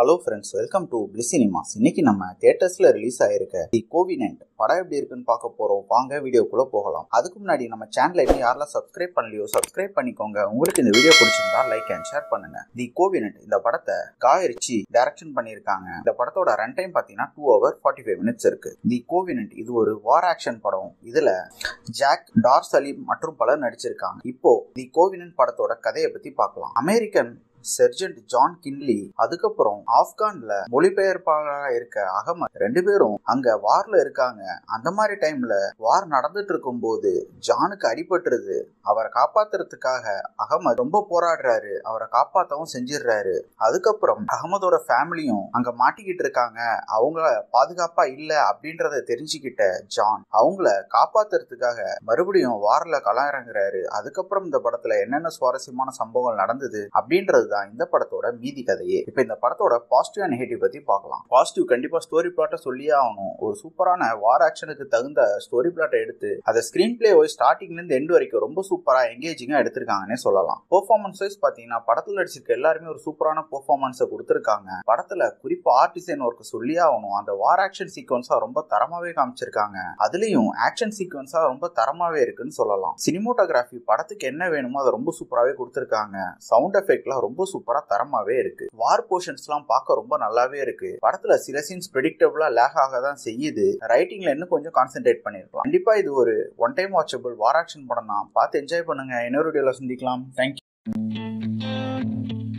hello friends welcome to பிளி cinemas இன்னைக்கு நம்ம தியேட்டர்ஸ்ல ரிலீஸ் ஆயிருக்க தி கோவினன்ட் படம் எப்படி இருக்குன்னு பார்க்க போறோம் வாங்க வீடியோக்குள்ள போகலாம் அதுக்கு முன்னாடி நம்ம சேனலை இன்னும் யாரெல்லாம் சப்ஸ்கிரைப் பண்ணலையோ சப்ஸ்கிரைப் பண்ணிக்கோங்க உங்களுக்கு இந்த வீடியோ பிடிச்சிருந்தா லைக் அண்ட் ஷேர் பண்ணுங்க தி கோவினன்ட் இந்த படத்தை காயரிச்சி டைரக்ஷன் பண்ணியிருக்காங்க இந்த படத்தோட ரன் டைம் பார்த்தீங்கன்னா two hour forty five minutes இருக்கு தி கோவினன்ட் இது ஒரு வார் ஆக்ஷன் படம் இதுல ஜாக் டார் சலீம் மற்றும் பலர் நடிச்சிருக்காங்க இப்போ தி கோவினன்ட் படத்தோட கதையை பத்தி பார்க்கலாம் அமெரிக்கன் செர்ஜென்ட் ஜான் கின்லி அதுக்கப்புறம் ஆப்கான்ல மொழிபெயர்ப்பாளராக இருக்க அகமது ரெண்டு பேரும் அங்க வார்ல இருக்காங்க அந்த மாதிரி டைம்ல வார் நடந்துட்டு இருக்கும் போது ஜானுக்கு அடிபட்டுருது அவரை காப்பாத்துறதுக்காக அகமது ரொம்ப போராடுறாரு அவரை காப்பாத்தவும் செஞ்சிடுறாரு அதுக்கப்புறம் அகமதோட ஃபேமிலியும் அங்க மாட்டிக்கிட்டு இருக்காங்க அவங்கள பாதுகாப்பா இல்ல அப்படின்றத தெரிஞ்சுக்கிட்ட ஜான் அவங்கள காப்பாத்துறதுக்காக மறுபடியும் வார்ல களமிறங்குறாரு அதுக்கப்புறம் இந்த படத்துல என்னென்ன சுவாரஸ்யமான சம்பவங்கள் நடந்தது அப்படின்றது தான் இந்த படத்தோட மீதி கதையே இப்ப இந்த படத்தோட பாசிட்டிவ் அண்ட் நெகட்டிவ் பத்தி பார்க்கலாம் பாசிட்டிவ் கண்டிப்பா ஸ்டோரி பிளாட்டை சொல்லியே ஆகணும் ஒரு சூப்பரான வார் ஆக்ஷனுக்கு தகுந்த ஸ்டோரி பிளாட்டை எடுத்து அதை ஸ்கிரீன் பிளே வைஸ் ஸ்டார்டிங்ல இருந்து எண்ட் வரைக்கும் ரொம்ப சூப்பரா எங்கேஜிங்கா எடுத்திருக்காங்கன்னே சொல்லலாம் பெர்ஃபார்மன்ஸ் வைஸ் பாத்தீங்கன்னா படத்துல நடிச்சிருக்க எல்லாருமே ஒரு சூப்பரான பெர்ஃபார்மன்ஸை கொடுத்திருக்காங்க படத்துல குறிப்பா ஆர்ட் டிசைன் ஒர்க் சொல்லியே ஆகணும் அந்த வார் ஆக்ஷன் சீக்வன்ஸா ரொம்ப தரமாவே காமிச்சிருக்காங்க அதுலயும் ஆக்ஷன் சீக்வன்ஸா ரொம்ப தரமாவே இருக்குன்னு சொல்லலாம் சினிமோட்டோகிராஃபி படத்துக்கு என்ன வேணுமோ அதை ரொம்ப சூப்பராகவே கொடுத்திருக்காங்க சவுண்ட் எஃபெக்ட்லாம் ரொம்ப சூப்பரா தரமாவே இருக்கு வார் போர்ஷன்ஸ்லாம் பார்க்க ரொம்ப நல்லாவே இருக்கு படத்துல சில சீன்ஸ் ப்ரெடிக்டபிளா லேக் ஆக தான் செய்யுது ரைட்டிங்ல இன்னும் கொஞ்சம் கான்சென்ட்ரேட் பண்ணிருக்கலாம் கண்டிப்பா இது ஒரு one time watchable war action படம் தான் பார்த்து என்ஜாய் பண்ணுங்க இன்னொரு வீடியோல சந்திக்கலாம் தேங்க்யூ